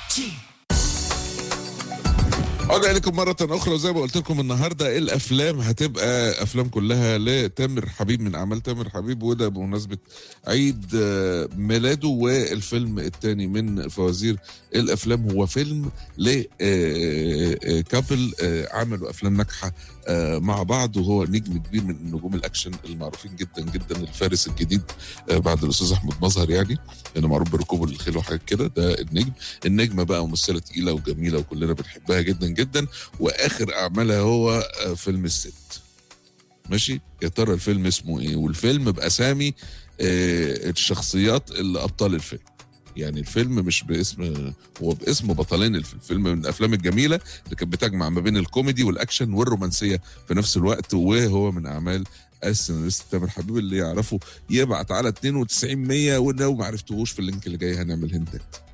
عودة إليكم مرة أخرى وزي ما قلت لكم النهاردة الأفلام هتبقى أفلام كلها لتامر حبيب من أعمال تامر حبيب وده بمناسبة عيد آه، ميلاده والفيلم الثاني من فوازير الأفلام هو فيلم لكابل عملوا أفلام ناجحة آه، مع بعض وهو نجم كبير من نجوم الأكشن المعروفين جدا جدا الفارس الجديد آه، بعد الأستاذ أحمد مظهر يعني لأنه معروف بركوبه للخيل وحاجات كده ده النجم النجمة بقى ممثلة تقيلة وجميلة وكلنا بنحبها جدا جدا واخر اعمالها هو آه، فيلم الست ماشي يا ترى الفيلم اسمه ايه والفيلم باسامي آه، الشخصيات اللي ابطال الفيلم يعني الفيلم مش باسم هو باسم بطلين الفيلم فيلم من الافلام الجميله اللي كانت بتجمع ما بين الكوميدي والاكشن والرومانسيه في نفس الوقت وهو من اعمال السيناريست تامر حبيب اللي يعرفه يبعت على 92 100 ولو ما عرفتوش في اللينك اللي جاي هنعمل هنتات